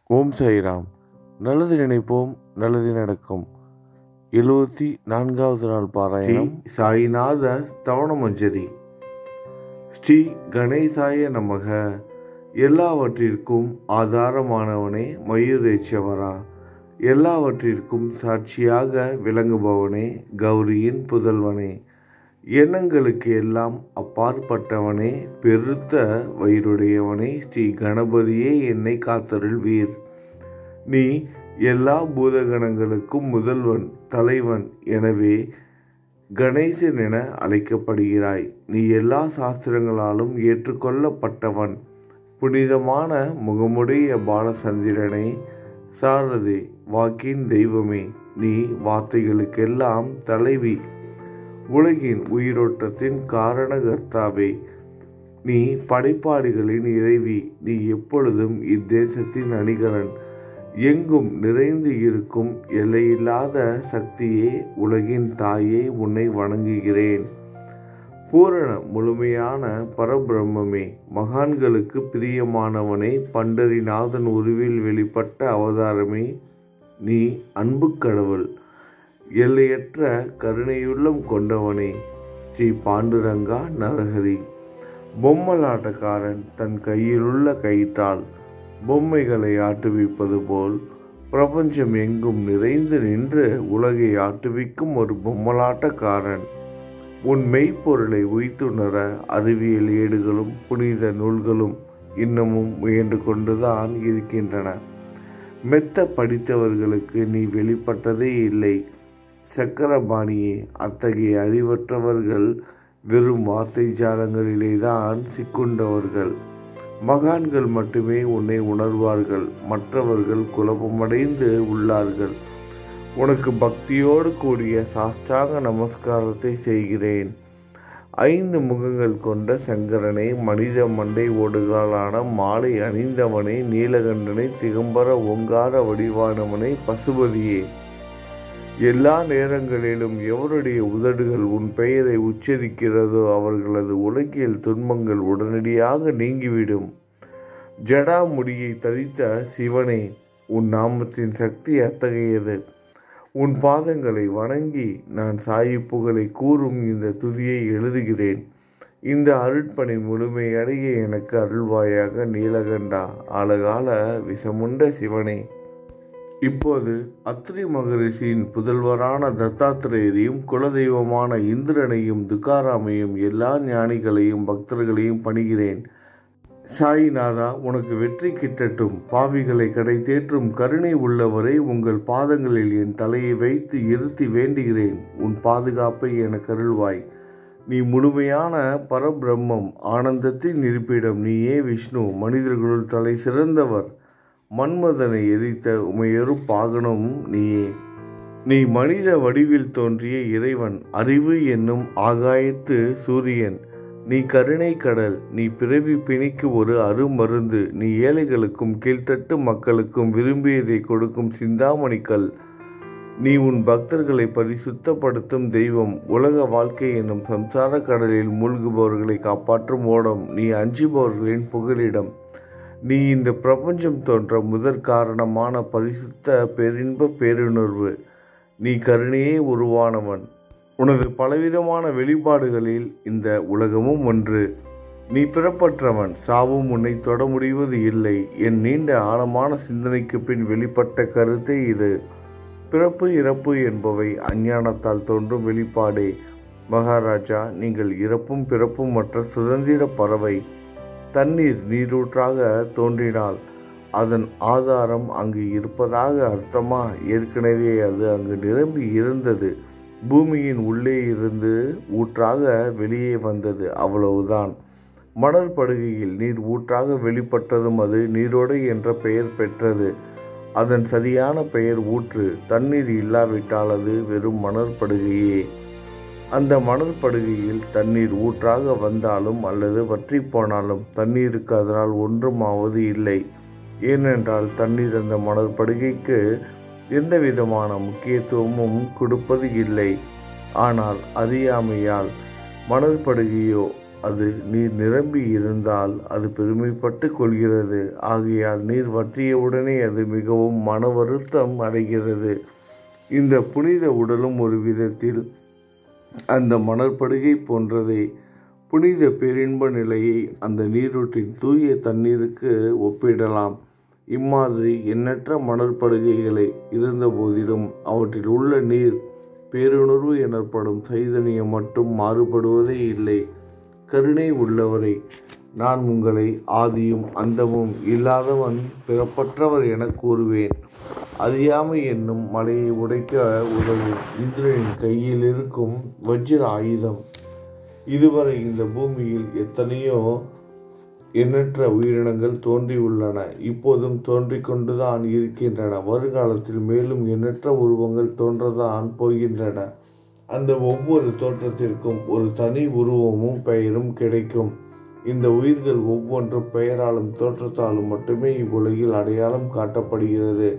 ஓம் சாய்ராம் நல்லது நினைப்போம் நல்லது நடக்கும் எழுபத்தி நான்காவது நாள் பாராயணம் சாய்நாத தவணமஞ்சரி ஸ்ரீ கணேசாய நமக எல்லாவற்றிற்கும் ஆதாரமானவனே மயூரேச்சவரா எல்லாவற்றிற்கும் சாட்சியாக விளங்குபவனே கௌரியின் புதல்வனே எண்ணங்களுக்கு எல்லாம் அப்பாற்பட்டவனே பெருத்த வயிறுடையவனே ஸ்ரீ கணபதியே என்னை காத்தருள்வீர் நீ எல்லா பூதகணங்களுக்கும் முதல்வன் தலைவன் எனவே கணேசன் என அழைக்கப்படுகிறாய் நீ எல்லா சாஸ்திரங்களாலும் ஏற்றுக்கொள்ளப்பட்டவன் புனிதமான முகமுடைய பாலசந்திரனே சாரதே வாக்கின் தெய்வமே நீ வார்த்தைகளுக்கெல்லாம் தலைவி உலகின் உயிரோட்டத்தின் காரணகர்த்தாவே நீ படைப்பாளிகளின் இறைவி நீ எப்பொழுதும் இத்தேசத்தின் அணிகலன் எங்கும் நிறைந்து இருக்கும் எல்லையில்லாத சக்தியே உலகின் தாயே உன்னை வணங்குகிறேன் பூரண முழுமையான பரபிரம்மே மகான்களுக்கு பிரியமானவனே பண்டரிநாதன் உருவில் வெளிப்பட்ட அவதாரமே நீ அன்பு கடவுள் எல்லையற்ற கருணையுள்ளம் கொண்டவனே ஸ்ரீ பாண்டுரங்கா நரஹரி பொம்மலாட்டக்காரன் தன் கையிலுள்ள கயிற்றால் பொம்மைகளை ஆட்டுவிப்பது போல் பிரபஞ்சம் எங்கும் நிறைந்து நின்று உலகை ஆட்டுவிக்கும் ஒரு பொம்மலாட்டக்காரன் உன் மெய்ப்பொருளை உய்த்துணர அறிவியல் ஏடுகளும் புனித நூல்களும் இன்னமும் முயன்று கொண்டுதான் இருக்கின்றன மெத்த படித்தவர்களுக்கு நீ வெளிப்பட்டதே இல்லை சக்கரபாணியே அத்தகைய அறிவற்றவர்கள் வெறும் வார்த்தை ஜாலங்களிலே தான் சிக்குண்டவர்கள் மகான்கள் மட்டுமே உன்னை உணர்வார்கள் மற்றவர்கள் குழப்பமடைந்து உள்ளார்கள் உனக்கு பக்தியோடு கூடிய சாஷ்டாங்க நமஸ்காரத்தை செய்கிறேன் ஐந்து முகங்கள் கொண்ட சங்கரனை மனித மண்டை ஓடுகளான மாலை அணிந்தவனை நீலகண்டனை திகம்பர ஓங்கார வடிவானவனை பசுபதியே எல்லா நேரங்களிலும் எவருடைய உதடுகள் உன் பெயரை உச்சரிக்கிறதோ அவர்களது உலகியல் துன்பங்கள் உடனடியாக நீங்கிவிடும் ஜடாமுடியை தரித்த சிவனே உன் நாமத்தின் சக்தி அத்தகையது உன் பாதங்களை வணங்கி நான் சாயிப்புகளை கூறும் இந்த துதியை எழுதுகிறேன் இந்த அருட்பணி முழுமையடைய எனக்கு அருள்வாயாக நீலகண்டா ஆழகால விஷமுண்ட சிவனே இப்போது அத்ரி மகரிஷியின் புதல்வரான தத்தாத்திரேயரையும் குலதெய்வமான இந்திரனையும் துக்காராமையும் எல்லா ஞானிகளையும் பக்தர்களையும் பணிகிறேன் சாயிநாதா உனக்கு வெற்றி கிட்டட்டும் பாவிகளை கடை தேற்றும் கருணை உள்ளவரை உங்கள் பாதங்களில் என் தலையை வைத்து இருத்தி வேண்டுகிறேன் உன் பாதுகாப்பை என கருள்வாய் நீ முழுமையான பரபிரம்மம் ஆனந்தத்தின் இருப்பிடம் நீயே விஷ்ணு மனிதர்களுள் தலை சிறந்தவர் மன்மதனை எரித்த உமையொரு பாகனும் நீயே நீ மனித வடிவில் தோன்றிய இறைவன் அறிவு என்னும் ஆகாயத்து சூரியன் நீ கருணை கடல் நீ பிறவி பிணிக்கு ஒரு அருமருந்து நீ ஏழைகளுக்கும் கீழ்த்தட்டு மக்களுக்கும் விரும்பியதை கொடுக்கும் சிந்தாமணிக்கல் நீ உன் பக்தர்களை பரிசுத்தப்படுத்தும் தெய்வம் உலக வாழ்க்கை என்னும் சம்சார கடலில் மூழ்குபவர்களை காப்பாற்றும் ஓடம் நீ அஞ்சுபவர்களின் புகலிடம் நீ இந்த பிரபஞ்சம் தோன்ற முதற் காரணமான பரிசுத்த பேரின்ப பேருணர்வு நீ கருணையே உருவானவன் உனது பலவிதமான வெளிப்பாடுகளில் இந்த உலகமும் ஒன்று நீ பிறப்பற்றவன் சாவும் உன்னை தொட முடிவது இல்லை என் நீண்ட ஆழமான சிந்தனைக்கு பின் வெளிப்பட்ட கருத்தை இது பிறப்பு இறப்பு என்பவை அஞ்ஞானத்தால் தோன்றும் வெளிப்பாடே மகாராஜா நீங்கள் இறப்பும் பிறப்பும் மற்ற சுதந்திர பறவை தண்ணீர் நீரூற்றாக தோன்றினால் அதன் ஆதாரம் அங்கு இருப்பதாக அர்த்தமா ஏற்கனவே அது அங்கு நிரம்பி இருந்தது பூமியின் உள்ளே இருந்து ஊற்றாக வெளியே வந்தது அவ்வளவுதான் மணல் படுகையில் நீர் ஊற்றாக வெளிப்பட்டதும் அது நீரோடை என்ற பெயர் பெற்றது அதன் சரியான பெயர் ஊற்று தண்ணீர் இல்லாவிட்டால் அது வெறும் மணல் படுகையே அந்த மணல் படுகையில் தண்ணீர் ஊற்றாக வந்தாலும் அல்லது வற்றி போனாலும் தண்ணீருக்கு அதனால் ஒன்றும் ஆவது இல்லை ஏனென்றால் தண்ணீர் அந்த மணல் படுகைக்கு எந்த விதமான முக்கியத்துவமும் கொடுப்பது இல்லை ஆனால் அறியாமையால் மணல் படுகையோ அது நீர் நிரம்பி இருந்தால் அது பெருமைப்பட்டு கொள்கிறது ஆகையால் நீர் வற்றியவுடனே அது மிகவும் மன வருத்தம் அடைகிறது இந்த புனித உடலும் ஒரு விதத்தில் அந்த மணற்படுகை போன்றதே புனித பேரின்ப நிலையை அந்த நீரூற்றின் தூய தண்ணீருக்கு ஒப்பிடலாம் இம்மாதிரி எண்ணற்ற மணற்படுகைகளை இருந்த போதிலும் அவற்றில் உள்ள நீர் பேருணர்வு எனப்படும் சைதன்யம் மட்டும் மாறுபடுவதே இல்லை கருணை உள்ளவரை நான் உங்களை ஆதியும் அந்தமும் இல்லாதவன் பிறப்பற்றவர் என கூறுவேன் அறியாமை என்னும் மலையை உடைக்க உதவும் இந்திரனின் கையில் இருக்கும் வஜ்ர ஆயுதம் இதுவரை இந்த பூமியில் எத்தனையோ எண்ணற்ற உயிரினங்கள் தோன்றியுள்ளன இப்போதும் தோன்றிக் கொண்டுதான் இருக்கின்றன வருங்காலத்தில் மேலும் எண்ணற்ற உருவங்கள் தோன்றதான் போகின்றன அந்த ஒவ்வொரு தோற்றத்திற்கும் ஒரு தனி உருவமும் பெயரும் கிடைக்கும் இந்த உயிர்கள் ஒவ்வொன்றும் பெயராலும் தோற்றத்தாலும் மட்டுமே இவ்வுலகில் அடையாளம் காட்டப்படுகிறது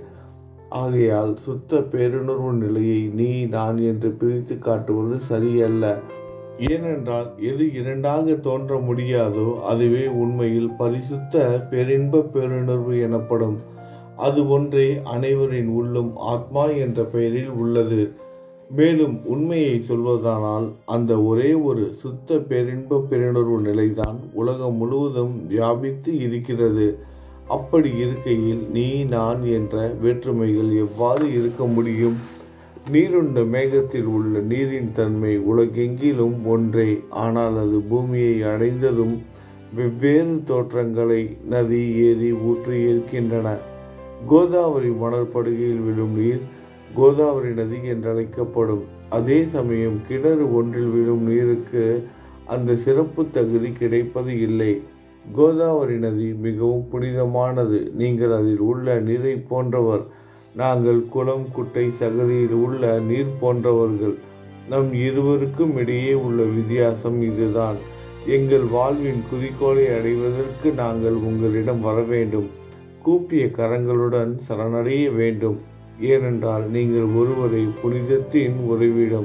ஆகையால் சுத்த பேருணர்வு நிலையை நீ நான் என்று பிரித்து காட்டுவது சரியல்ல ஏனென்றால் எது இரண்டாக தோன்ற முடியாதோ அதுவே உண்மையில் பரிசுத்த பேரின்ப பேருணர்வு எனப்படும் அது ஒன்றே அனைவரின் உள்ளும் ஆத்மா என்ற பெயரில் உள்ளது மேலும் உண்மையை சொல்வதானால் அந்த ஒரே ஒரு சுத்த பேரின்ப பேருணர்வு நிலைதான் உலகம் முழுவதும் வியாபித்து இருக்கிறது அப்படி இருக்கையில் நீ நான் என்ற வேற்றுமைகள் எவ்வாறு இருக்க முடியும் நீருண்ட மேகத்தில் உள்ள நீரின் தன்மை உலகெங்கிலும் ஒன்றே ஆனால் அது பூமியை அடைந்ததும் வெவ்வேறு தோற்றங்களை நதி ஏரி ஊற்றி இருக்கின்றன கோதாவரி மணற்படுகையில் விழும் நீர் கோதாவரி நதி என்றழைக்கப்படும் அதே சமயம் கிணறு ஒன்றில் விழும் நீருக்கு அந்த சிறப்பு தகுதி கிடைப்பது இல்லை கோதாவரி நதி மிகவும் புனிதமானது நீங்கள் அதில் உள்ள நீரை போன்றவர் நாங்கள் குளம் குட்டை சகதியில் உள்ள நீர் போன்றவர்கள் நம் இருவருக்கும் இடையே உள்ள வித்தியாசம் இதுதான் எங்கள் வாழ்வின் குறிக்கோளை அடைவதற்கு நாங்கள் உங்களிடம் வர வேண்டும் கூப்பிய கரங்களுடன் சரணடைய வேண்டும் ஏனென்றால் நீங்கள் ஒருவரை புனிதத்தின் உறைவிடம்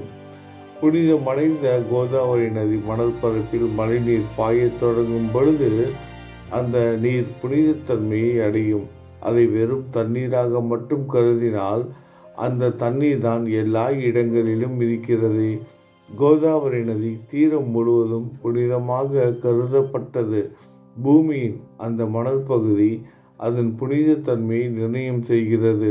புனிதமடைந்த கோதாவரி நதி மணல் பரப்பில் மழைநீர் பாயத் தொடங்கும் பொழுது அந்த நீர் புனிதத்தன்மையை அடையும் அதை வெறும் தண்ணீராக மட்டும் கருதினால் அந்த தண்ணீர் தான் எல்லா இடங்களிலும் இருக்கிறது கோதாவரி நதி தீரம் முழுவதும் புனிதமாக கருதப்பட்டது பூமியின் அந்த மணல் பகுதி அதன் புனிதத்தன்மையை நிர்ணயம் செய்கிறது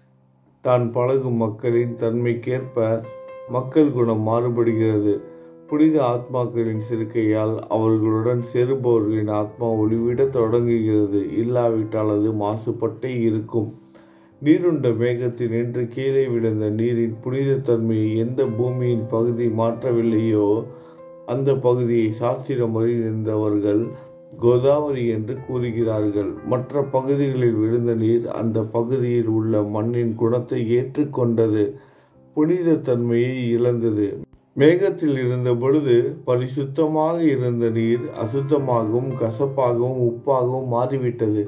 தான் பழகும் மக்களின் தன்மைக்கேற்ப மக்கள் குணம் மாறுபடுகிறது புனித ஆத்மாக்களின் சிறுக்கையால் அவர்களுடன் சேருபவர்களின் ஆத்மா ஒளிவிட தொடங்குகிறது இல்லாவிட்டால் அது மாசுபட்டே இருக்கும் நீருண்ட மேகத்தில் நின்று கீழே விழுந்த நீரின் புனிதத்தன்மையை எந்த பூமியின் பகுதி மாற்றவில்லையோ அந்த பகுதியை சாஸ்திரம் அறிந்தவர்கள் கோதாவரி என்று கூறுகிறார்கள் மற்ற பகுதிகளில் விழுந்த நீர் அந்த பகுதியில் உள்ள மண்ணின் குணத்தை ஏற்றுக்கொண்டது புனித தன்மையை இழந்தது மேகத்தில் இருந்த பொழுது பரிசுத்தமாக இருந்த நீர் அசுத்தமாகவும் கசப்பாகவும் உப்பாகவும் மாறிவிட்டது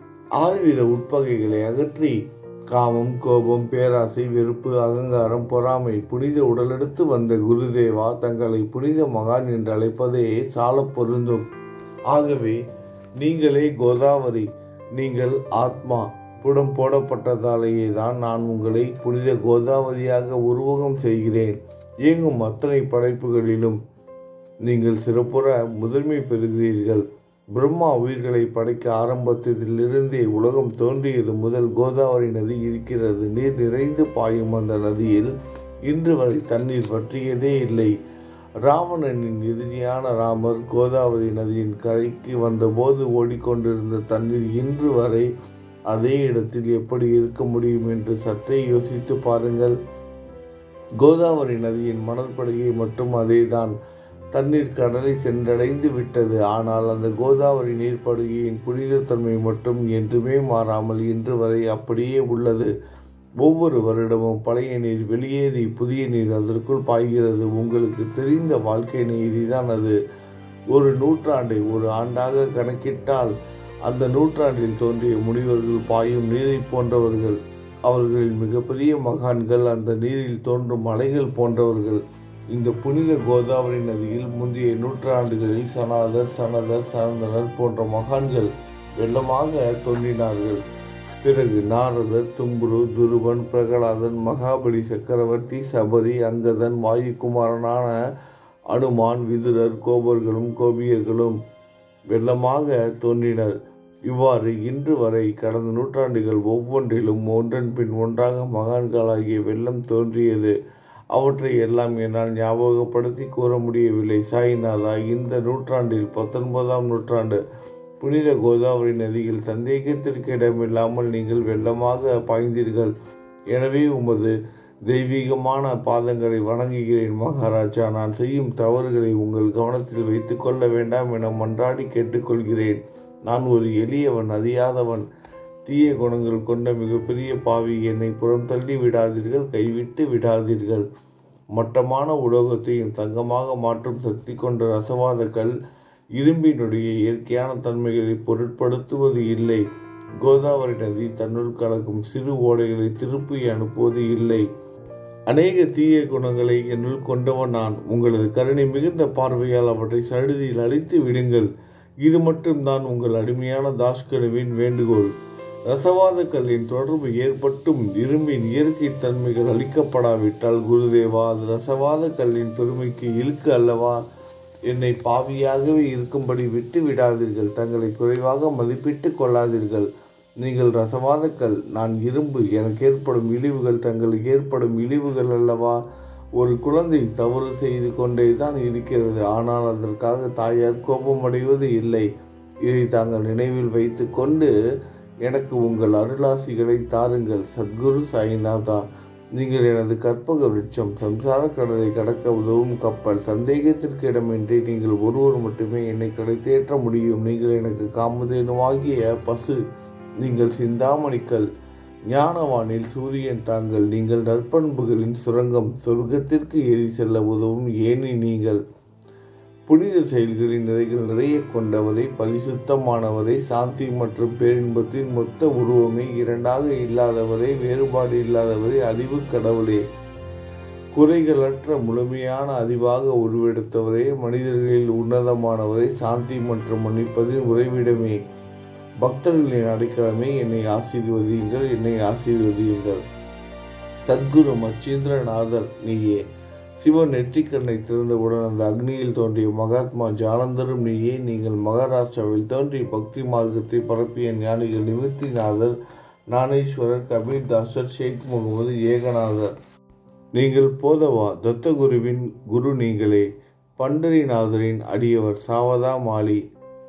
ஆறுவித உட்பகைகளை அகற்றி காமம் கோபம் பேராசை வெறுப்பு அகங்காரம் பொறாமை புனித உடலெடுத்து வந்த குருதேவா தங்களை புனித மகான் என்று அழைப்பதே சால பொருந்தும் ஆகவே நீங்களே கோதாவரி நீங்கள் ஆத்மா புடம் போடப்பட்டதாலேயே தான் நான் உங்களை புனித கோதாவரியாக உருவகம் செய்கிறேன் இயங்கும் அத்தனை படைப்புகளிலும் நீங்கள் சிறப்புற முதன்மை பெறுகிறீர்கள் பிரம்மா உயிர்களை படைக்க ஆரம்பத்திலிருந்தே உலகம் தோன்றியது முதல் கோதாவரி நதி இருக்கிறது நீர் நிறைந்து பாயும் அந்த நதியில் இன்று வரை தண்ணீர் வற்றியதே இல்லை ராவணனின் எதிரியான ராமர் கோதாவரி நதியின் கரைக்கு வந்தபோது ஓடிக்கொண்டிருந்த தண்ணீர் இன்று வரை அதே இடத்தில் எப்படி இருக்க முடியும் என்று சற்றே யோசித்து பாருங்கள் கோதாவரி நதியின் மணல் படுகை மட்டும் அதேதான் தண்ணீர் கடலை சென்றடைந்து விட்டது ஆனால் அந்த கோதாவரி நீர்ப்படுகையின் புனிதத்தன்மை மட்டும் என்றுமே மாறாமல் இன்று வரை அப்படியே உள்ளது ஒவ்வொரு வருடமும் பழைய நீர் வெளியேறி புதிய நீர் அதற்குள் பாய்கிறது உங்களுக்கு தெரிந்த வாழ்க்கை நீதிதான் அது ஒரு நூற்றாண்டை ஒரு ஆண்டாக கணக்கிட்டால் அந்த நூற்றாண்டில் தோன்றிய முனிவர்கள் பாயும் நீரை போன்றவர்கள் அவர்களில் மிகப்பெரிய மகான்கள் அந்த நீரில் தோன்றும் அலைகள் போன்றவர்கள் இந்த புனித கோதாவரி நதியில் முந்தைய நூற்றாண்டுகளில் சனாதர் சனதர் சனந்தனர் போன்ற மகான்கள் வெள்ளமாக தோன்றினார்கள் பிறகு நாரதர் தும்புரு துருவன் பிரகலாதன் மகாபலி சக்கரவர்த்தி சபரி அங்கதன் வாயுகுமாரனான அனுமான் விதுரர் கோபர்களும் கோபியர்களும் வெள்ளமாக தோன்றினர் இவ்வாறு இன்று வரை கடந்த நூற்றாண்டுகள் ஒவ்வொன்றிலும் ஒன்றன் பின் ஒன்றாக மகான்களாகிய வெள்ளம் தோன்றியது அவற்றை எல்லாம் என்னால் ஞாபகப்படுத்தி கூற முடியவில்லை சாய்நாதா இந்த நூற்றாண்டில் பத்தொன்பதாம் நூற்றாண்டு புனித கோதாவரி நதியில் சந்தேகத்திற்கு இடமில்லாமல் நீங்கள் வெள்ளமாக பாய்ந்தீர்கள் எனவே உமது தெய்வீகமான பாதங்களை வணங்குகிறேன் மகாராஜா நான் செய்யும் தவறுகளை உங்கள் கவனத்தில் வைத்துக் கொள்ள வேண்டாம் என மன்றாடி கேட்டுக்கொள்கிறேன் நான் ஒரு எளியவன் அறியாதவன் தீய குணங்கள் கொண்ட மிகப்பெரிய பாவி என்னை புறம் தள்ளி விடாதீர்கள் கைவிட்டு விடாதீர்கள் மட்டமான உலோகத்தையும் தங்கமாக மாற்றும் சக்தி கொண்ட ரசவாத கல் இரும்பினுடைய இயற்கையான தன்மைகளை பொருட்படுத்துவது இல்லை கோதாவரி நதி தன்னுள் கலக்கும் சிறு ஓடைகளை திருப்பி அனுப்புவது இல்லை அநேக தீய குணங்களை என்னுள் கொண்டவன் நான் உங்களது கருணை மிகுந்த பார்வையால் அவற்றை சடுதியில் அழித்து விடுங்கள் இது மட்டும்தான் உங்கள் அடிமையான தாஸ்கருவின் வேண்டுகோள் ரசவாத கல்லின் தொடர்பு ஏற்பட்டும் இரும்பின் இயற்கை தன்மைகள் அளிக்கப்படாவிட்டால் குருதேவா அது ரசவாத கல்லின் பெருமைக்கு இழுக்கு அல்லவா என்னை பாவியாகவே இருக்கும்படி விட்டு விடாதீர்கள் தங்களை குறைவாக மதிப்பிட்டு கொள்ளாதீர்கள் நீங்கள் ரசவாதக்கல் நான் இரும்பு எனக்கு ஏற்படும் இழிவுகள் தங்களுக்கு ஏற்படும் இழிவுகள் அல்லவா ஒரு குழந்தை தவறு செய்து கொண்டே தான் இருக்கிறது ஆனால் அதற்காக தாயார் கோபமடைவது இல்லை இதை தாங்கள் நினைவில் வைத்து கொண்டு எனக்கு உங்கள் அருளாசிகளை தாருங்கள் சத்குரு சாய்நாதா நீங்கள் எனது கற்பக விருட்சம் சம்சார கடலை கடக்க உதவும் கப்பல் சந்தேகத்திற்கு இடமின்றி நீங்கள் ஒருவர் மட்டுமே என்னை கிடைத்தேற்ற முடியும் நீங்கள் எனக்கு காமதேனுவாகிய பசு நீங்கள் சிந்தாமணிக்கல் ஞானவானில் சூரியன் தாங்கள் நீங்கள் நற்பண்புகளின் சுரங்கம் சொர்க்கத்திற்கு ஏறி செல்ல உதவும் ஏனி நீங்கள் புனித செயல்களின் நிறைகள் நிறைய கொண்டவரை பரிசுத்தமானவரை சாந்தி மற்றும் பேரின்பத்தின் மொத்த உருவமே இரண்டாக இல்லாதவரை வேறுபாடு இல்லாதவரை அறிவு கடவுளே குறைகளற்ற முழுமையான அறிவாக உருவெடுத்தவரே மனிதர்களில் உன்னதமானவரை சாந்தி மற்றும் மன்னிப்பதின் உறைவிடமே பக்தர்களின் அடைக்கலமே என்னை ஆசீர்வதியுங்கள் என்னை ஆசீர்வதியுங்கள் சத்குரு மச்சீந்திரநாதர் நீயே சிவன் நெற்றிக்கண்ணை திறந்தவுடன் அந்த அக்னியில் தோன்றிய மகாத்மா ஜானந்தரும் நீயே நீங்கள் மகாராஷ்டிராவில் தோன்றி பக்தி மார்க்கத்தை பரப்பிய ஞானிகள் நிவர்த்திநாதர் ஞானேஸ்வரர் கபீர்தாசர் ஷேக் முகமது ஏகநாதர் நீங்கள் போதவா தத்தகுருவின் குரு நீங்களே பண்டரிநாதரின் அடியவர் சாவதா மாலி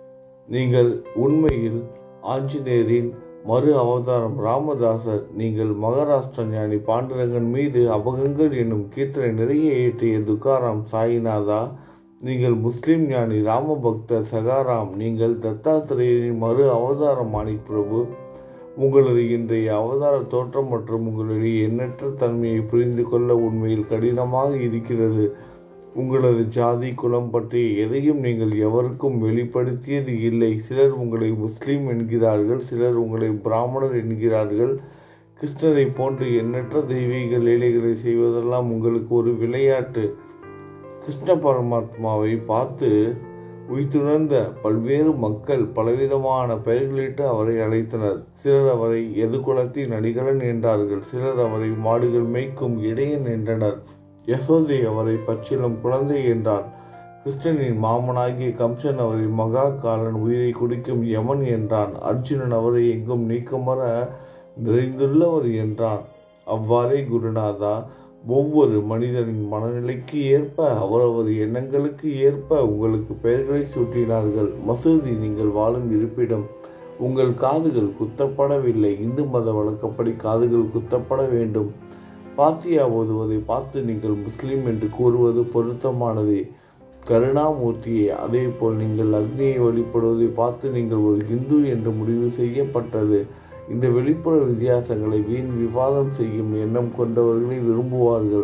நீங்கள் உண்மையில் ஆஞ்சநேயரின் மறு அவதாரம் ராமதாசர் நீங்கள் மகாராஷ்டிர ஞானி பாண்டுரங்கன் மீது அபகங்கள் என்னும் கீர்த்தனை நிறைய ஏற்றிய துக்காராம் சாயிநாதா நீங்கள் முஸ்லிம் ஞானி ராமபக்தர் சகாராம் நீங்கள் தத்தாத்திரேயரின் மறு அவதாரம் மாணிக் பிரபு உங்களது இன்றைய அவதார தோற்றம் மற்றும் உங்களுடைய எண்ணற்ற தன்மையை புரிந்து கொள்ள உண்மையில் கடினமாக இருக்கிறது உங்களது ஜாதி குலம் பற்றி எதையும் நீங்கள் எவருக்கும் வெளிப்படுத்தியது இல்லை சிலர் உங்களை முஸ்லீம் என்கிறார்கள் சிலர் உங்களை பிராமணர் என்கிறார்கள் கிருஷ்ணரை போன்று எண்ணற்ற தெய்வீக லீலைகளை செய்வதெல்லாம் உங்களுக்கு ஒரு விளையாட்டு கிருஷ்ண பரமாத்மாவை பார்த்து உய்த்துணர்ந்த பல்வேறு மக்கள் பலவிதமான பெயர்களிட்டு அவரை அழைத்தனர் சிலர் அவரை எதுகுலத்தின் அடிகளன் என்றார்கள் சிலர் அவரை மாடுகள் மேய்க்கும் இடையன் என்றனர் யசோதை அவரை பச்சிலம் குழந்தை என்றார் கிருஷ்ணனின் மாமனாகிய கம்சன் அவரை மகா காலன் உயிரை குடிக்கும் யமன் என்றான் அர்ஜுனன் அவரை எங்கும் நீக்கமர நிறைந்துள்ளவர் என்றான் அவ்வாறே குருநாதா ஒவ்வொரு மனிதனின் மனநிலைக்கு ஏற்ப அவரவர் எண்ணங்களுக்கு ஏற்ப உங்களுக்கு பெயர்களை சூட்டினார்கள் மசூதி நீங்கள் வாழும் இருப்பிடம் உங்கள் காதுகள் குத்தப்படவில்லை இந்து மத வழக்கப்படி காதுகள் குத்தப்பட வேண்டும் பாத்தியா ஓதுவதை பார்த்து நீங்கள் முஸ்லீம் என்று கூறுவது பொருத்தமானதே கருணாமூர்த்தியே அதே போல் நீங்கள் அக்னியை வழிபடுவதை பார்த்து நீங்கள் ஒரு இந்து என்று முடிவு செய்யப்பட்டது இந்த வெளிப்புற வித்தியாசங்களை வீண் விவாதம் செய்யும் எண்ணம் கொண்டவர்களை விரும்புவார்கள்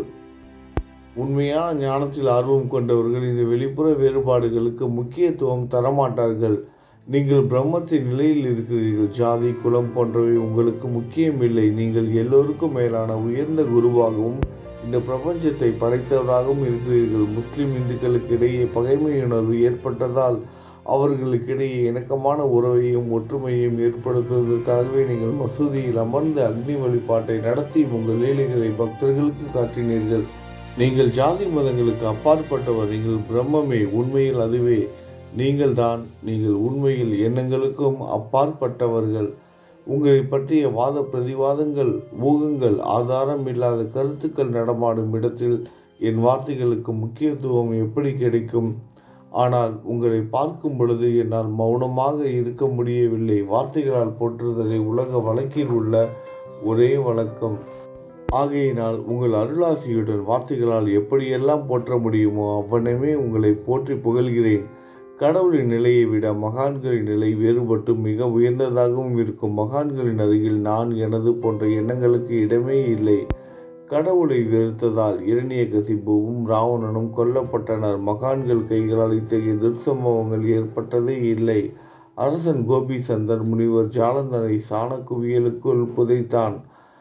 உண்மையான ஞானத்தில் ஆர்வம் கொண்டவர்கள் இந்த வெளிப்புற வேறுபாடுகளுக்கு முக்கியத்துவம் தரமாட்டார்கள் நீங்கள் பிரம்மத்தின் நிலையில் இருக்கிறீர்கள் ஜாதி குலம் போன்றவை உங்களுக்கு முக்கியமில்லை நீங்கள் எல்லோருக்கும் மேலான உயர்ந்த குருவாகவும் இந்த பிரபஞ்சத்தை படைத்தவராகவும் இருக்கிறீர்கள் முஸ்லிம் இந்துக்களுக்கு இடையே பகைமையுணர்வு ஏற்பட்டதால் அவர்களுக்கிடையே இணக்கமான உறவையும் ஒற்றுமையையும் ஏற்படுத்துவதற்காகவே நீங்கள் மசூதியில் அமர்ந்து அக்னி வழிபாட்டை நடத்தி உங்கள் லீலைகளை பக்தர்களுக்கு காட்டினீர்கள் நீங்கள் ஜாதி மதங்களுக்கு அப்பாற்பட்டவர் நீங்கள் பிரம்மமே உண்மையில் அதுவே நீங்கள்தான் நீங்கள் உண்மையில் எண்ணங்களுக்கும் அப்பாற்பட்டவர்கள் உங்களை பற்றிய வாத பிரதிவாதங்கள் ஊகங்கள் ஆதாரம் இல்லாத கருத்துக்கள் நடமாடும் இடத்தில் என் வார்த்தைகளுக்கு முக்கியத்துவம் எப்படி கிடைக்கும் ஆனால் உங்களை பார்க்கும் பொழுது என்னால் மௌனமாக இருக்க முடியவில்லை வார்த்தைகளால் போற்றுதலை உலக வழக்கில் உள்ள ஒரே வழக்கம் ஆகையினால் உங்கள் அருளாசியுடன் வார்த்தைகளால் எப்படியெல்லாம் போற்ற முடியுமோ அவ்வண்ணமே உங்களை போற்றி புகழ்கிறேன் கடவுளின் நிலையை விட மகான்களின் நிலை வேறுபட்டு மிக உயர்ந்ததாகவும் இருக்கும் மகான்களின் அருகில் நான் எனது போன்ற எண்ணங்களுக்கு இடமே இல்லை கடவுளை வெறுத்ததால் இரணிய கசிப்புவும் ராவணனும் கொல்லப்பட்டனர் மகான்கள் கைகளால் இத்தகைய துர்சம்பவங்கள் ஏற்பட்டதே இல்லை அரசன் கோபிசந்தர் முனிவர் ஜாலந்தனை சாணக்குவியலுக்குள் புதைத்தான்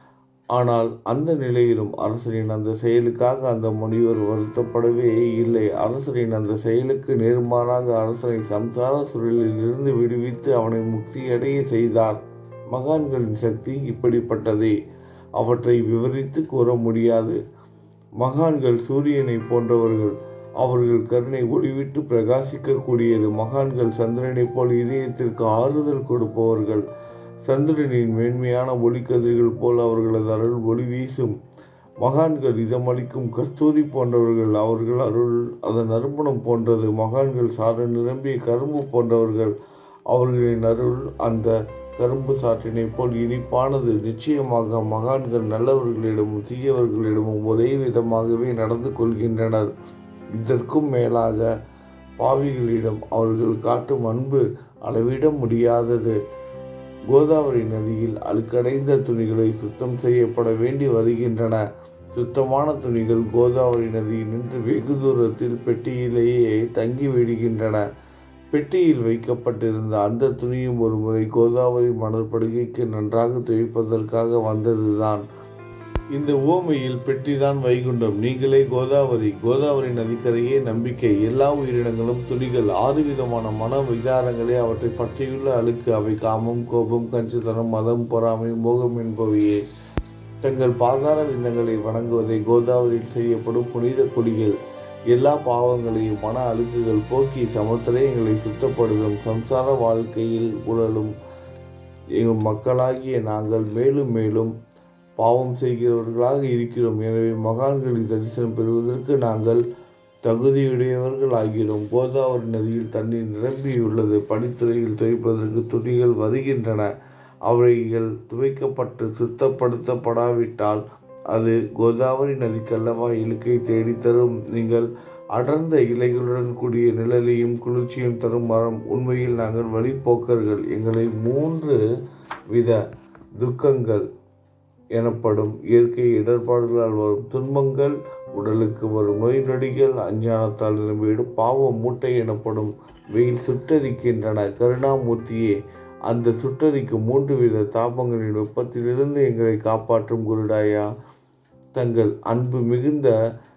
ஆனால் அந்த நிலையிலும் அரசரின் அந்த செயலுக்காக அந்த முனிவர் வருத்தப்படவே இல்லை அரசரின் அந்த செயலுக்கு நேர்மாறாக அரசனை சம்சார சுழலில் இருந்து விடுவித்து அவனை முக்தியடைய செய்தார் மகான்களின் சக்தி இப்படிப்பட்டதே அவற்றை விவரித்து கூற முடியாது மகான்கள் சூரியனை போன்றவர்கள் அவர்கள் கருணை ஒளிவிட்டு பிரகாசிக்கக்கூடியது மகான்கள் சந்திரனைப் போல் இதயத்திற்கு ஆறுதல் கொடுப்பவர்கள் சந்திரனின் மேன்மையான ஒளிக்கதிர்கள் போல் அவர்களது அருள் ஒளி வீசும் மகான்கள் இதமளிக்கும் கஸ்தூரி போன்றவர்கள் அவர்கள் அருள் அதன் நறுமணம் போன்றது மகான்கள் சாறு நிரம்பிய கரும்பு போன்றவர்கள் அவர்களின் அருள் அந்த கரும்பு சாற்றினைப் போல் இனிப்பானது நிச்சயமாக மகான்கள் நல்லவர்களிடமும் தீயவர்களிடமும் ஒரே விதமாகவே நடந்து கொள்கின்றனர் இதற்கும் மேலாக பாவிகளிடம் அவர்கள் காட்டும் அன்பு அளவிட முடியாதது கோதாவரி நதியில் அழுக்கடைந்த துணிகளை சுத்தம் செய்யப்பட வேண்டி வருகின்றன சுத்தமான துணிகள் கோதாவரி நதியில் நின்று வெகு தூரத்தில் பெட்டியிலேயே தங்கி விடுகின்றன பெட்டியில் வைக்கப்பட்டிருந்த அந்த துணியும் ஒரு முறை கோதாவரி மணல் படுகைக்கு நன்றாக துவைப்பதற்காக வந்ததுதான் இந்த ஓமையில் பெட்டிதான் வைகுண்டம் நீங்களே கோதாவரி கோதாவரி நதிக்கரையே நம்பிக்கை எல்லா உயிரினங்களும் துளிகள் ஆறு விதமான மன விகாரங்களே அவற்றை பற்றியுள்ள அழுக்கு அவை காமம் கோபம் கஞ்சுத்தனம் மதம் பொறாமை மோகம் என்பவையே தங்கள் பாதார விந்தங்களை வணங்குவதை கோதாவரியில் செய்யப்படும் புனித குடிகள் எல்லா பாவங்களையும் மன அழுக்குகள் போக்கி சமுத்திரங்களை சுத்தப்படுத்தும் சம்சார வாழ்க்கையில் உழலும் எங்கள் மக்களாகிய நாங்கள் மேலும் மேலும் பாவம் செய்கிறவர்களாக இருக்கிறோம் எனவே மகான்களின் தரிசனம் பெறுவதற்கு நாங்கள் தகுதியுடையவர்கள் ஆகிறோம் கோதாவரி நதியில் தண்ணீர் நிரம்பியுள்ளது படித்துறையில் துவைப்பதற்கு துணிகள் வருகின்றன அவைகள் துவைக்கப்பட்டு சுத்தப்படுத்தப்படாவிட்டால் அது கோதாவரி நதிக்கல்லவா இழுக்கை தேடித்தரும் நீங்கள் அடர்ந்த இலைகளுடன் கூடிய நிழலையும் குளிர்ச்சியும் தரும் மரம் உண்மையில் நாங்கள் வழிப்போக்கர்கள் எங்களை மூன்று வித துக்கங்கள் எனப்படும் இயற்கை இடர்பாடுகளால் வரும் துன்பங்கள் உடலுக்கு வரும் நோய் நொடிகள் அஞ்ஞானத்தால் நிரம்பிவிடும் பாவ மூட்டை எனப்படும் வெயில் சுட்டரிக்கின்றன கருணாமூர்த்தியே அந்த சுட்டரிக்கும் மூன்று வித தாபங்களின் வெப்பத்திலிருந்து எங்களை காப்பாற்றும் குருடாயா தங்கள் அன்பு மிகுந்த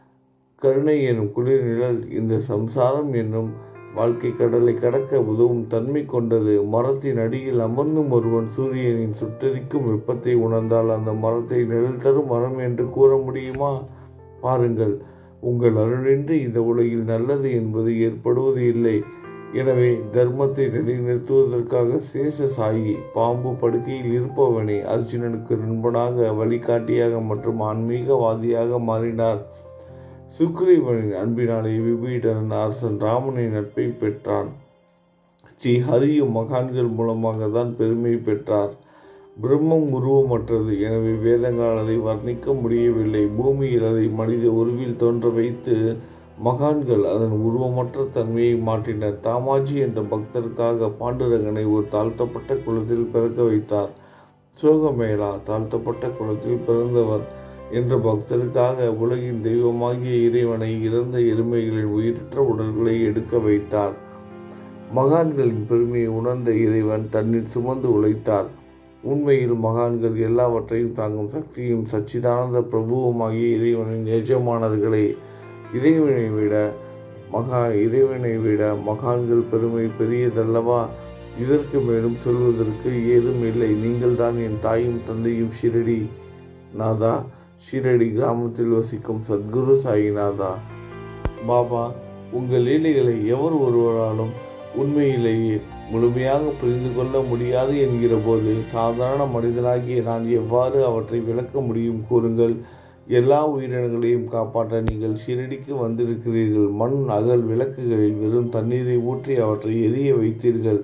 கருணை எனும் குளிர் நிழல் இந்த சம்சாரம் என்னும் வாழ்க்கை கடலை கடக்க உதவும் தன்மை கொண்டது மரத்தின் அடியில் அமர்ந்தும் ஒருவன் சூரியனின் சுட்டரிக்கும் வெப்பத்தை உணர்ந்தால் அந்த மரத்தை நிழல் தரும் மரம் என்று கூற முடியுமா பாருங்கள் உங்கள் அருளின்றி இந்த உலகில் நல்லது என்பது ஏற்படுவது இல்லை எனவே தர்மத்தை நிலைநிறுத்துவதற்காக சேஷ சாயி பாம்பு படுக்கையில் இருப்பவனே அர்ஜுனனுக்கு நண்பனாக வழிகாட்டியாக மற்றும் ஆன்மீகவாதியாக மாறினார் சுக்ரீவனின் அன்பினாலே விபீடன் அரசன் ராமனின் நட்பை பெற்றான் ஸ்ரீ ஹரியும் மகான்கள் மூலமாக தான் பெருமை பெற்றார் பிரம்மம் உருவமற்றது எனவே வேதங்களால் அதை வர்ணிக்க முடியவில்லை பூமியில் அதை மனித உருவில் தோன்ற வைத்து மகான்கள் அதன் உருவமற்ற தன்மையை மாற்றினர் தாமாஜி என்ற பக்தருக்காக பாண்டுரங்கனை ஒரு தாழ்த்தப்பட்ட குலத்தில் பிறக்க வைத்தார் சோகமேளா தாழ்த்தப்பட்ட குலத்தில் பிறந்தவர் என்ற பக்தருக்காக உலகின் தெய்வமாகிய இறைவனை இறந்த எருமைகளின் உயிரற்ற உடல்களை எடுக்க வைத்தார் மகான்களின் பெருமையை உணர்ந்த இறைவன் தன்னில் சுமந்து உழைத்தார் உண்மையில் மகான்கள் எல்லாவற்றையும் தாங்கும் சக்தியும் சச்சிதானந்த பிரபுவுமாகிய இறைவனின் எஜமானர்களே இறைவனை விட மகா இறைவனை விட மகான்கள் பெருமை பெரியதல்லவா இதற்கு மேலும் சொல்வதற்கு ஏதும் இல்லை நீங்கள்தான் என் தாயும் தந்தையும் ஷிரடி நாதா ஷிரடி கிராமத்தில் வசிக்கும் சத்குரு சாயிநாதா பாபா உங்கள் லீலைகளை எவர் ஒருவராலும் உண்மையிலேயே முழுமையாக புரிந்து கொள்ள முடியாது என்கிற போது சாதாரண மனிதனாகிய நான் எவ்வாறு அவற்றை விளக்க முடியும் கூறுங்கள் எல்லா உயிரினங்களையும் காப்பாற்ற நீங்கள் ஷிரடிக்கு வந்திருக்கிறீர்கள் மண் அகல் விளக்குகளில் வெறும் தண்ணீரை ஊற்றி அவற்றை எரிய வைத்தீர்கள்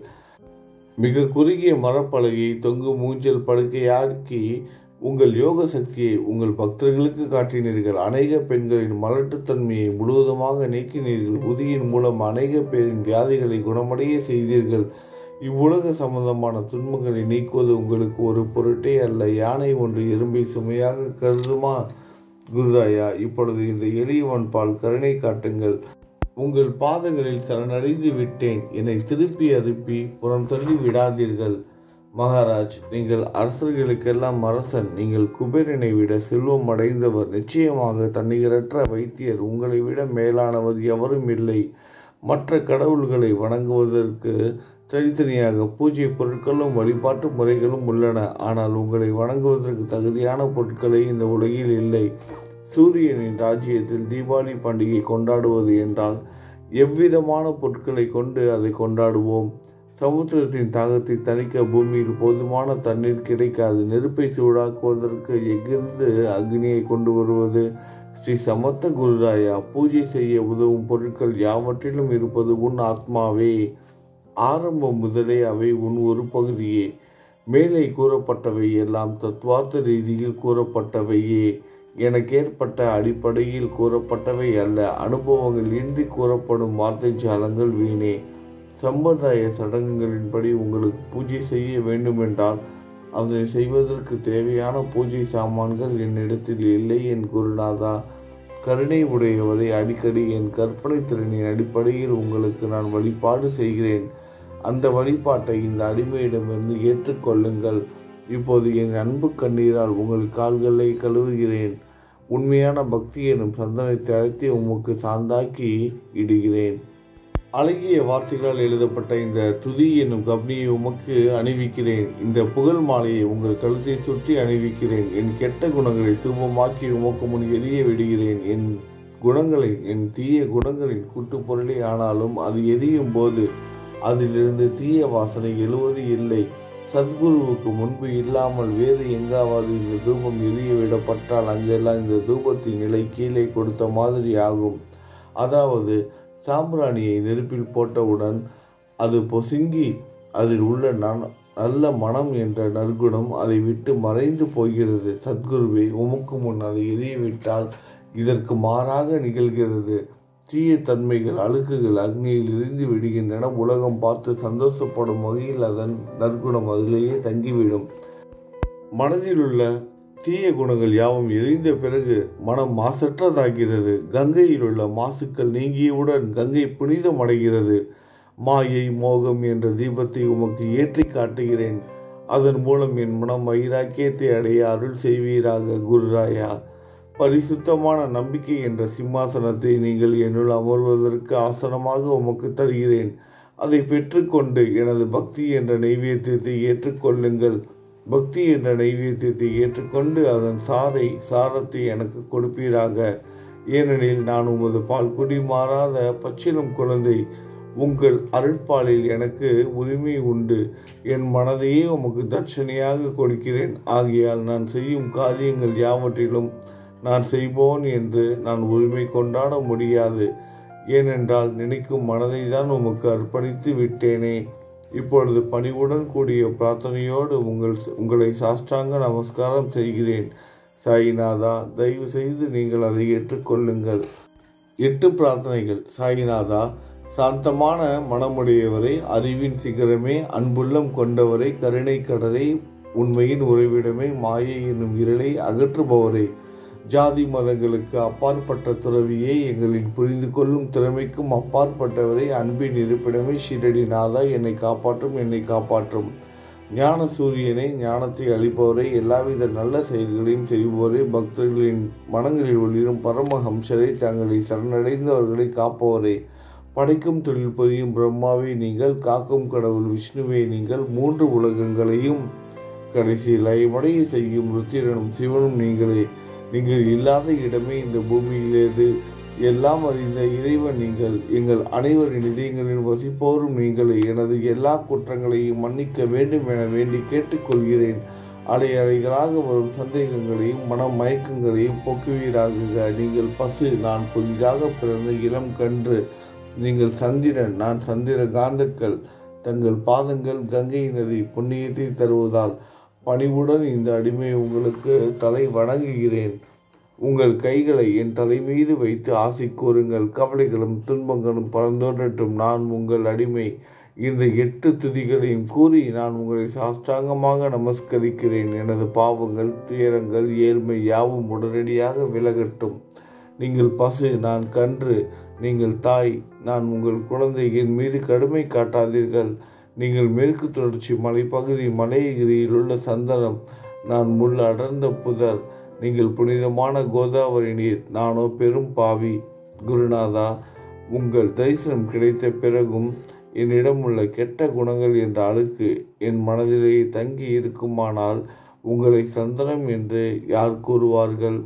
மிக குறுகிய மரப்பலகையை தொங்கும் மூஞ்சல் படுக்கையாக்கி உங்கள் யோக சக்தியை உங்கள் பக்தர்களுக்கு காட்டினீர்கள் அநேக பெண்களின் மலட்டுத்தன்மையை முழுவதுமாக நீக்கினீர்கள் உதியின் மூலம் அநேக பேரின் வியாதிகளை குணமடைய செய்தீர்கள் இவ்வுலக சம்பந்தமான துன்பங்களை நீக்குவது உங்களுக்கு ஒரு பொருட்டே அல்ல யானை ஒன்று எறும்பை சுமையாக கருதுமா குருராயா இப்பொழுது இந்த எளியவன் பால் கருணை காட்டுங்கள் உங்கள் பாதங்களில் சரணடைந்து விட்டேன் என்னை திருப்பி அனுப்பி புறம் தள்ளி விடாதீர்கள் மகாராஜ் நீங்கள் அரசர்களுக்கெல்லாம் அரசன் நீங்கள் குபேரனை விட செல்வம் அடைந்தவர் நிச்சயமாக தன்னிகரற்ற வைத்தியர் உங்களை விட மேலானவர் எவரும் இல்லை மற்ற கடவுள்களை வணங்குவதற்கு தனித்தனியாக பூஜை பொருட்களும் வழிபாட்டு முறைகளும் உள்ளன ஆனால் உங்களை வணங்குவதற்கு தகுதியான பொருட்களே இந்த உலகில் இல்லை சூரியனின் ராஜ்யத்தில் தீபாவளி பண்டிகை கொண்டாடுவது என்றால் எவ்விதமான பொருட்களை கொண்டு அதை கொண்டாடுவோம் சமுத்திரத்தின் தாகத்தை தணிக்க பூமியில் போதுமான தண்ணீர் கிடைக்காது நெருப்பை சூடாக்குவதற்கு எங்கிருந்து அக்னியை கொண்டு வருவது ஸ்ரீ சமத்த குருராயா பூஜை செய்ய உதவும் பொருட்கள் யாவற்றிலும் இருப்பது உன் ஆத்மாவே ஆரம்பம் முதலே அவை உன் ஒரு பகுதியே மேலே கூறப்பட்டவை எல்லாம் தத்துவார்த்த ரீதியில் கூறப்பட்டவையே எனக்கேற்பட்ட அடிப்படையில் கூறப்பட்டவை அல்ல அனுபவங்கள் இன்றி கூறப்படும் வார்த்தை ஜாலங்கள் வீணே சம்பிரதாய சடங்குகளின்படி உங்களுக்கு பூஜை செய்ய வேண்டுமென்றால் அதனை செய்வதற்கு தேவையான பூஜை சாமான்கள் என்னிடத்தில் இல்லை என் குருநாதா கருணை உடையவரை அடிக்கடி என் கற்பனை திறனின் அடிப்படையில் உங்களுக்கு நான் வழிபாடு செய்கிறேன் அந்த வழிபாட்டை இந்த அடிமையிடமிருந்து ஏற்றுக்கொள்ளுங்கள் இப்போது என் அன்பு கண்ணீரால் உங்கள் கால்களை கழுவுகிறேன் உண்மையான பக்தி எனும் சந்தனத்தை அழைத்து உமக்கு சாந்தாக்கி இடுகிறேன் அழகிய வார்த்தைகளால் எழுதப்பட்ட இந்த துதி என்னும் கப்னியை உமக்கு அணிவிக்கிறேன் இந்த புகழ் மாலையை உங்கள் கழுத்தை சுற்றி அணிவிக்கிறேன் என் கெட்ட குணங்களை தூபமாக்கி உமக்கு முன் எரிய விடுகிறேன் என் குணங்களின் என் தீய குணங்களின் கூட்டுப்பொருளே ஆனாலும் அது எரியும் போது அதிலிருந்து தீய வாசனை எழுவது இல்லை சத்குருவுக்கு முன்பு இல்லாமல் வேறு எங்காவது இந்த தூபம் எரிய விடப்பட்டால் அங்கெல்லாம் இந்த தூபத்தின் நிலை கீழே கொடுத்த மாதிரி ஆகும் அதாவது சாம்பிராணியை நெருப்பில் போட்டவுடன் அது பொசுங்கி அதில் உள்ள நன நல்ல மனம் என்ற நற்குணம் அதை விட்டு மறைந்து போகிறது சத்குருவே உமக்கு முன் அதை எரியவிட்டால் இதற்கு மாறாக நிகழ்கிறது தீய தன்மைகள் அழுக்குகள் அக்னியில் எரிந்து விடுகின்றன உலகம் பார்த்து சந்தோஷப்படும் வகையில் அதன் நற்குணம் அதிலேயே தங்கிவிடும் மனதில் உள்ள தீய குணங்கள் யாவும் எரிந்த பிறகு மனம் மாசற்றதாகிறது கங்கையில் உள்ள மாசுக்கள் நீங்கியவுடன் கங்கை புனிதம் அடைகிறது மாயை மோகம் என்ற தீபத்தை உமக்கு ஏற்றி காட்டுகிறேன் அதன் மூலம் என் மனம் வைராக்கியத்தை அடைய அருள் செய்வீராக குருராயா பரிசுத்தமான நம்பிக்கை என்ற சிம்மாசனத்தை நீங்கள் என்னுள் அமர்வதற்கு ஆசனமாக உமக்கு தருகிறேன் அதை பெற்றுக்கொண்டு எனது பக்தி என்ற நைவேத்தியத்தை ஏற்றுக்கொள்ளுங்கள் பக்தி என்ற நைவேத்தியத்தை ஏற்றுக்கொண்டு அதன் சாரை சாரத்தை எனக்கு கொடுப்பீராக ஏனெனில் நான் உமது பால் குடி மாறாத பச்சிலம் குழந்தை உங்கள் அருட்பாலில் எனக்கு உரிமை உண்டு என் மனதையே உமக்கு தட்சணையாக கொடுக்கிறேன் ஆகையால் நான் செய்யும் காரியங்கள் யாவற்றிலும் நான் செய்வோன் என்று நான் உரிமை கொண்டாட முடியாது ஏனென்றால் நினைக்கும் மனதை தான் உமக்கு அர்ப்பணித்து விட்டேனே இப்பொழுது பணிவுடன் கூடிய பிரார்த்தனையோடு உங்கள் உங்களை சாஷ்டாங்க நமஸ்காரம் செய்கிறேன் சாயிநாதா தயவு செய்து நீங்கள் அதை ஏற்றுக்கொள்ளுங்கள் எட்டு பிரார்த்தனைகள் சாயிநாதா சாந்தமான மனமுடையவரை அறிவின் சிகரமே அன்புள்ளம் கொண்டவரை கருணை கடலை உண்மையின் உறைவிடமே மாயை என்னும் இருளை அகற்றுபவரே ஜாதி மதங்களுக்கு அப்பாற்பட்ட துறவியே எங்களின் புரிந்து கொள்ளும் திறமைக்கும் அப்பாற்பட்டவரை அன்பின் இருப்பிடமே ஷிரடி நாதா என்னை காப்பாற்றும் என்னை காப்பாற்றும் ஞான சூரியனை ஞானத்தை அளிப்பவரை எல்லாவித நல்ல செயல்களையும் செய்பவரை பக்தர்களின் மனங்களில் ஒளிரும் பரமஹம்சரை தங்களை சரணடைந்தவர்களை காப்பவரை படைக்கும் தொழில் புரியும் பிரம்மாவை நீங்கள் காக்கும் கடவுள் விஷ்ணுவை நீங்கள் மூன்று உலகங்களையும் கடைசி லயமடைய செய்யும் ருத்திரனும் சிவனும் நீங்களே நீங்கள் இல்லாத இடமே இந்த பூமியிலேது எல்லாம் அறிந்த இறைவன் நீங்கள் எங்கள் அனைவரின் இதயங்களில் வசிப்போரும் நீங்களே எனது எல்லா குற்றங்களையும் மன்னிக்க வேண்டும் என வேண்டி கேட்டுக்கொள்கிறேன் அலை அலைகளாக வரும் சந்தேகங்களையும் மன மயக்கங்களையும் போக்குவீராகுக நீங்கள் பசு நான் புதிதாக பிறந்த இளம் கன்று நீங்கள் சந்திரன் நான் சந்திர காந்தக்கள் தங்கள் பாதங்கள் கங்கை நதி புண்ணியத்தை தருவதால் பணிவுடன் இந்த அடிமை உங்களுக்கு தலை வணங்குகிறேன் உங்கள் கைகளை என் தலை மீது வைத்து ஆசை கூறுங்கள் கவலைகளும் துன்பங்களும் பறந்தோன்றட்டும் நான் உங்கள் அடிமை இந்த எட்டு துதிகளையும் கூறி நான் உங்களை சாஷ்டாங்கமாக நமஸ்கரிக்கிறேன் எனது பாவங்கள் துயரங்கள் ஏழ்மை யாவும் உடனடியாக விலகட்டும் நீங்கள் பசு நான் கன்று நீங்கள் தாய் நான் உங்கள் குழந்தை என் மீது கடுமை காட்டாதீர்கள் நீங்கள் மேற்கு தொடர்ச்சி மலைப்பகுதி மலையகிரியில் உள்ள சந்தனம் நான் முள் அடர்ந்த புதர் நீங்கள் புனிதமான கோதாவரி நீர் நானோ பெரும் பாவி குருநாதா உங்கள் தரிசனம் கிடைத்த பிறகும் என்னிடம் உள்ள கெட்ட குணங்கள் என்ற அழுக்கு என் மனதிலே தங்கி இருக்குமானால் உங்களை சந்தனம் என்று யார் கூறுவார்கள்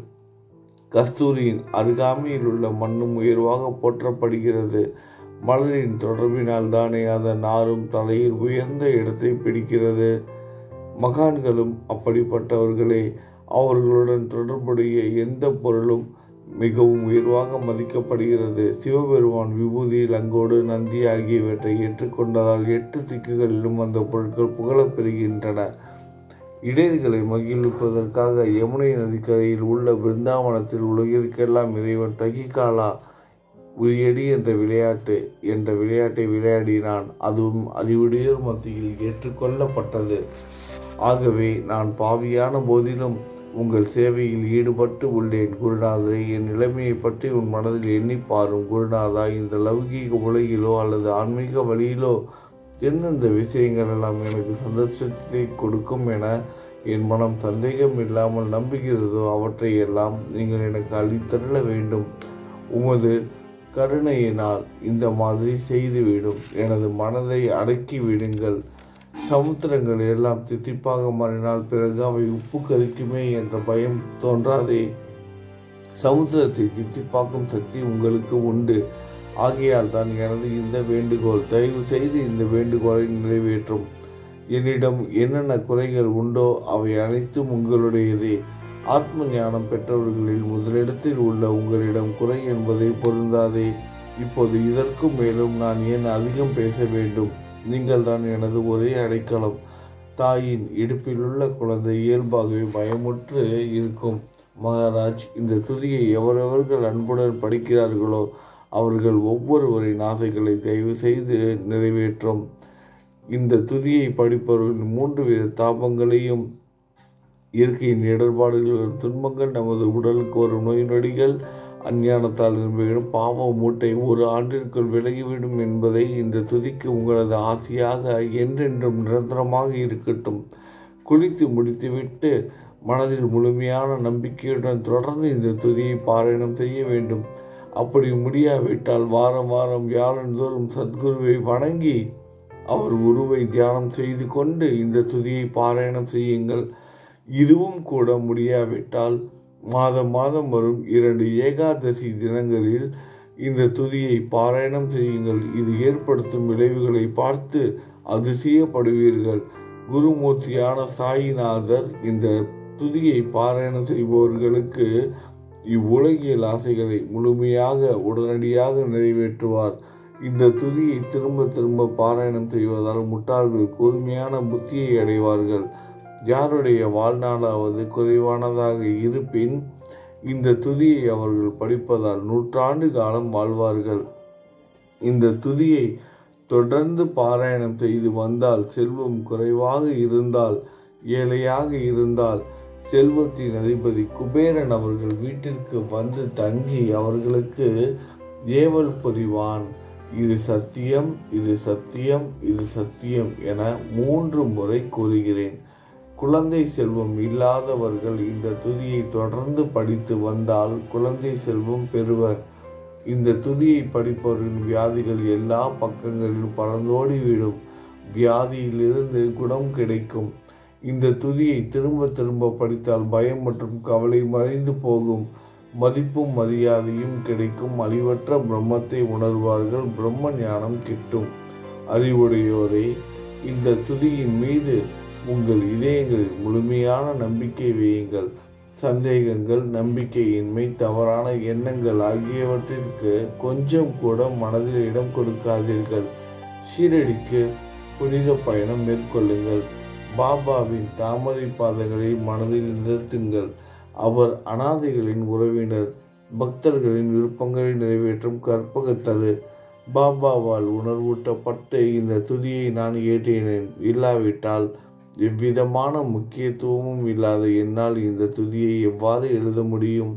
கஸ்தூரியின் அருகாமையில் உள்ள மண்ணும் உயர்வாக போற்றப்படுகிறது மலரின் தொடர்பினால் தானே அதன் நாரும் தலையில் உயர்ந்த இடத்தை பிடிக்கிறது மகான்களும் அப்படிப்பட்டவர்களே அவர்களுடன் தொடர்புடைய எந்த பொருளும் மிகவும் உயர்வாக மதிக்கப்படுகிறது சிவபெருமான் விபூதி லங்கோடு நந்தி ஆகியவற்றை ஏற்றுக்கொண்டதால் எட்டு திக்குகளிலும் அந்த பொருட்கள் புகழப் பெறுகின்றன இடையர்களை மகிழ்விப்பதற்காக யமுனை நதிக்கரையில் உள்ள பிருந்தாவனத்தில் உலகிற்கெல்லாம் இறைவன் தகிகாலா உரியடி என்ற விளையாட்டு என்ற விளையாட்டை விளையாடினான் அதுவும் அறிவுடையோர் மத்தியில் ஏற்றுக்கொள்ளப்பட்டது ஆகவே நான் பாவியான போதிலும் உங்கள் சேவையில் ஈடுபட்டு உள்ளேன் குருநாதரை என் நிலைமையை பற்றி உன் மனதில் எண்ணி பாரும் குருநாதா இந்த லௌகீக உலகிலோ அல்லது ஆன்மீக வழியிலோ எந்தெந்த விஷயங்கள் எல்லாம் எனக்கு சந்தோஷத்தை கொடுக்கும் என என் மனம் சந்தேகம் இல்லாமல் நம்புகிறதோ அவற்றை எல்லாம் நீங்கள் எனக்கு அளித்தருள வேண்டும் உமது கருணையினால் இந்த மாதிரி செய்துவிடும் எனது மனதை அடக்கி விடுங்கள் சமுத்திரங்கள் எல்லாம் தித்திப்பாக மாறினால் பிறகு அவை உப்பு கரிக்குமே என்ற பயம் தோன்றாதே சமுத்திரத்தை தித்திப்பாக்கும் சக்தி உங்களுக்கு உண்டு ஆகையால் தான் எனது இந்த வேண்டுகோள் தயவு செய்து இந்த வேண்டுகோளை நிறைவேற்றும் என்னிடம் என்னென்ன குறைகள் உண்டோ அவை அனைத்தும் உங்களுடையதே ஆத்ம ஞானம் பெற்றவர்களில் முதலிடத்தில் உள்ள உங்களிடம் குறை என்பதை பொருந்தாதே இப்போது இதற்கும் மேலும் நான் ஏன் அதிகம் பேச வேண்டும் நீங்கள் தான் எனது ஒரே அடைக்கலம் தாயின் இடுப்பிலுள்ள குழந்தை இயல்பாகவே பயமுற்று இருக்கும் மகாராஜ் இந்த துதியை எவரவர்கள் அன்புடன் படிக்கிறார்களோ அவர்கள் ஒவ்வொருவரின் ஆசைகளை தயவு செய்து நிறைவேற்றும் இந்த துதியை படிப்பவர்களின் மூன்று வித தாபங்களையும் இயற்கையின் இடர்பாடுகள் துன்பங்கள் நமது உடலுக்கு வரும் நோய் நொடிகள் அஞ்ஞானத்தால் நிரம்பிவிடும் பாவ மூட்டை ஒரு ஆண்டிற்குள் விலகிவிடும் என்பதை இந்த துதிக்கு உங்களது ஆசையாக என்றென்றும் நிரந்தரமாக இருக்கட்டும் குளித்து முடித்துவிட்டு மனதில் முழுமையான நம்பிக்கையுடன் தொடர்ந்து இந்த துதியை பாராயணம் செய்ய வேண்டும் அப்படி முடியாவிட்டால் வாரம் வாரம் வியாழந்தோறும் சத்குருவை வணங்கி அவர் உருவை தியானம் செய்து கொண்டு இந்த துதியை பாராயணம் செய்யுங்கள் இதுவும் கூட முடியாவிட்டால் மாதம் மாதம் வரும் இரண்டு ஏகாதசி தினங்களில் இந்த துதியை பாராயணம் செய்யுங்கள் இது ஏற்படுத்தும் விளைவுகளை பார்த்து அதிசயப்படுவீர்கள் குருமூர்த்தியான சாயிநாதர் இந்த துதியை பாராயணம் செய்பவர்களுக்கு இவ்வுலகியல் ஆசைகளை முழுமையாக உடனடியாக நிறைவேற்றுவார் இந்த துதியை திரும்ப திரும்ப பாராயணம் செய்வதால் முட்டாள்கள் கூர்மையான புத்தியை அடைவார்கள் யாருடைய வாழ்நாளாவது குறைவானதாக இருப்பின் இந்த துதியை அவர்கள் படிப்பதால் நூற்றாண்டு காலம் வாழ்வார்கள் இந்த துதியை தொடர்ந்து பாராயணம் செய்து வந்தால் செல்வம் குறைவாக இருந்தால் ஏழையாக இருந்தால் செல்வத்தின் அதிபதி குபேரன் அவர்கள் வீட்டிற்கு வந்து தங்கி அவர்களுக்கு ஏவல் புரிவான் இது சத்தியம் இது சத்தியம் இது சத்தியம் என மூன்று முறை கூறுகிறேன் குழந்தை செல்வம் இல்லாதவர்கள் இந்த துதியை தொடர்ந்து படித்து வந்தால் குழந்தை செல்வம் பெறுவர் இந்த துதியை படிப்பவரின் வியாதிகள் எல்லா பக்கங்களிலும் பறந்தோடிவிடும் வியாதியிலிருந்து குணம் கிடைக்கும் இந்த துதியை திரும்ப திரும்ப படித்தால் பயம் மற்றும் கவலை மறைந்து போகும் மதிப்பும் மரியாதையும் கிடைக்கும் அழிவற்ற பிரம்மத்தை உணர்வார்கள் பிரம்ம ஞானம் கிட்டும் அறிவுடையோரே இந்த துதியின் மீது உங்கள் இதயங்களில் முழுமையான நம்பிக்கை வையுங்கள் சந்தேகங்கள் நம்பிக்கையின்மை தவறான எண்ணங்கள் ஆகியவற்றிற்கு கொஞ்சம் கூட மனதில் இடம் கொடுக்காதீர்கள் ஷீரடிக்கு புனித பயணம் மேற்கொள்ளுங்கள் பாபாவின் தாமரை பாதங்களை மனதில் நிறுத்துங்கள் அவர் அனாதைகளின் உறவினர் பக்தர்களின் விருப்பங்களை நிறைவேற்றும் கற்பகத்தரு பாபாவால் உணர்வூட்டப்பட்டு இந்த துதியை நான் ஏற்றினேன் இல்லாவிட்டால் எவ்விதமான முக்கியத்துவமும் இல்லாத என்னால் இந்த துதியை எவ்வாறு எழுத முடியும்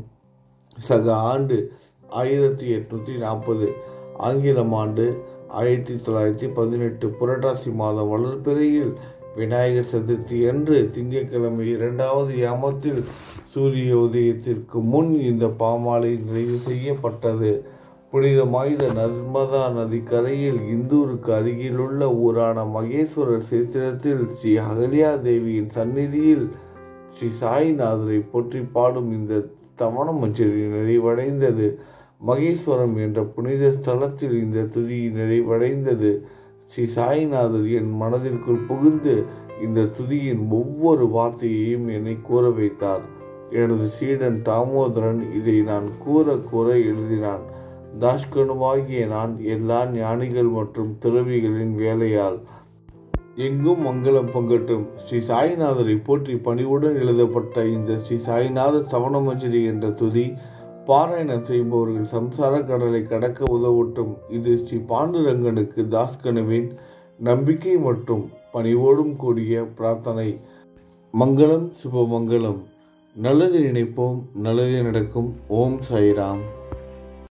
சக ஆண்டு ஆயிரத்தி எட்நூற்றி நாற்பது ஆங்கிலம் ஆண்டு ஆயிரத்தி தொள்ளாயிரத்தி பதினெட்டு புரட்டாசி மாதம் வளர்பிறையில் விநாயகர் சதுர்த்தி அன்று திங்கட்கிழமை இரண்டாவது யாமத்தில் சூரிய உதயத்திற்கு முன் இந்த பாமாலை நிறைவு செய்யப்பட்டது புனிதமாய்ந்த நர்மதா நதி கரையில் இந்தூருக்கு அருகிலுள்ள ஊரான மகேஸ்வரர் சேத்திரத்தில் ஸ்ரீ அகல்யா தேவியின் சந்நிதியில் ஸ்ரீ சாய்நாதரை போற்றி பாடும் இந்த தவண மஞ்சரி நிறைவடைந்தது மகேஸ்வரம் என்ற புனித ஸ்தலத்தில் இந்த துதி நிறைவடைந்தது ஸ்ரீ சாய்நாதர் என் மனதிற்குள் புகுந்து இந்த துதியின் ஒவ்வொரு வார்த்தையையும் என்னை கூற வைத்தார் எனது சீடன் தாமோதரன் இதை நான் கூற கூற எழுதினான் தாஷ்கனுவாகிய நான் எல்லா ஞானிகள் மற்றும் துறவிகளின் வேலையால் எங்கும் மங்களம் பொங்கட்டும் ஸ்ரீ சாய்நாதரை போற்றி பணிவுடன் எழுதப்பட்ட இந்த ஸ்ரீ சாய்நாத சவணமஞ்சரி என்ற துதி பாராயணம் செய்பவர்கள் சம்சார கடலை கடக்க உதவட்டும் இது ஸ்ரீ பாண்டுரங்கனுக்கு தாஸ்கனுவின் நம்பிக்கை மற்றும் பணிவோடும் கூடிய பிரார்த்தனை மங்களம் சுபமங்கலம் நல்லது நினைப்போம் நல்லதே நடக்கும் ஓம் சாய்ராம்